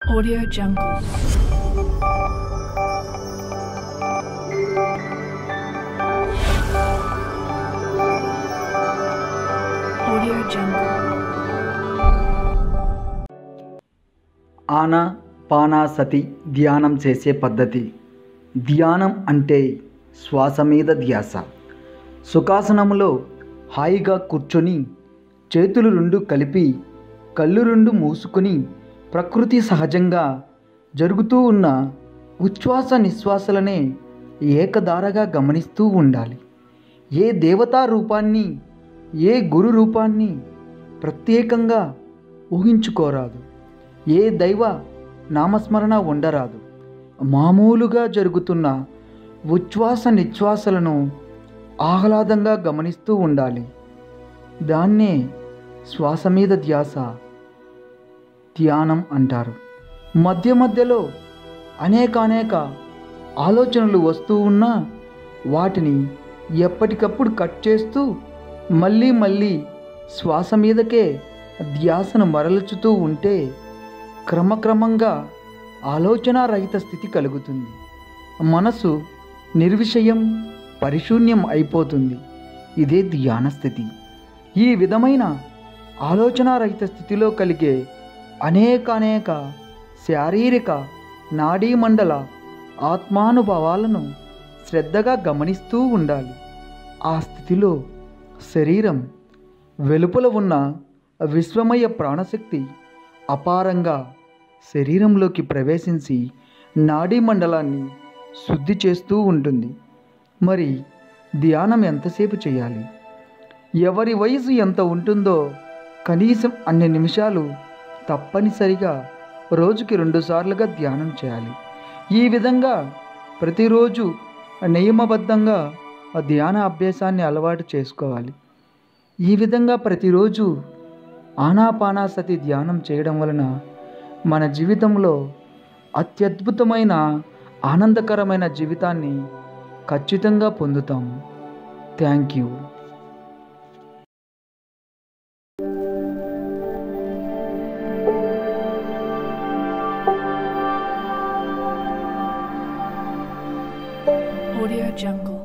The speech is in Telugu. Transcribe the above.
Audio Jungle. Audio Jungle. ఆనా పానాసతి ధ్యానం చేసే పద్ధతి ధ్యానం అంటే శ్వాస మీద ధ్యాస సుఖాసనములో హాయిగా కూర్చొని చేతులు రెండు కలిపి కళ్ళు రెండు మూసుకొని ప్రకృతి సహజంగా జరుగుతూ ఉన్న ఉచ్ఛ్వాస నిశ్వాసలనే ఏకధారగా గమనిస్తూ ఉండాలి ఏ దేవతా రూపాన్ని ఏ గురు రూపాన్ని ప్రత్యేకంగా ఊహించుకోరాదు ఏ దైవ నామస్మరణ ఉండరాదు మామూలుగా జరుగుతున్న ఉచ్ఛ్వాస నిశ్వాసలను ఆహ్లాదంగా గమనిస్తూ ఉండాలి దాన్నే శ్వాస మీద ధ్యాస ధ్యానం అంటారు మధ్య మధ్యలో అనేక అనేక ఆలోచనలు వస్తూ ఉన్నా వాటిని ఎప్పటికప్పుడు కట్ చేస్తూ మళ్ళీ మళ్ళీ శ్వాస మీదకే ధ్యాసను మరల్చుతూ ఉంటే క్రమక్రమంగా ఆలోచనారహిత స్థితి కలుగుతుంది మనసు నిర్విషయం పరిశూన్యం అయిపోతుంది ఇదే ధ్యాన స్థితి ఈ విధమైన ఆలోచనారహిత స్థితిలో కలిగే అనేకానేక శారీరక నాడీమండల ఆత్మానుభవాలను శ్రద్ధగా గమనిస్తూ ఉండాలి ఆ స్థితిలో శరీరం వెలుపల ఉన్న విశ్వమయ ప్రాణశక్తి అపారంగా శరీరంలోకి ప్రవేశించి నాడీ మండలాన్ని శుద్ధి చేస్తూ ఉంటుంది మరి ధ్యానం ఎంతసేపు చేయాలి ఎవరి వయసు ఎంత ఉంటుందో కనీసం అన్ని నిమిషాలు తప్పనిసరిగా రోజుకి రెండుసార్లుగా ధ్యానం చేయాలి ఈ విధంగా ప్రతిరోజు నియమబద్ధంగా ఆ ధ్యాన అభ్యాసాన్ని అలవాటు చేసుకోవాలి ఈ విధంగా ప్రతిరోజు ఆనాపానాసతి ధ్యానం చేయడం వలన మన జీవితంలో అత్యద్భుతమైన ఆనందకరమైన జీవితాన్ని ఖచ్చితంగా పొందుతాము థ్యాంక్ యూ Audio Jungle.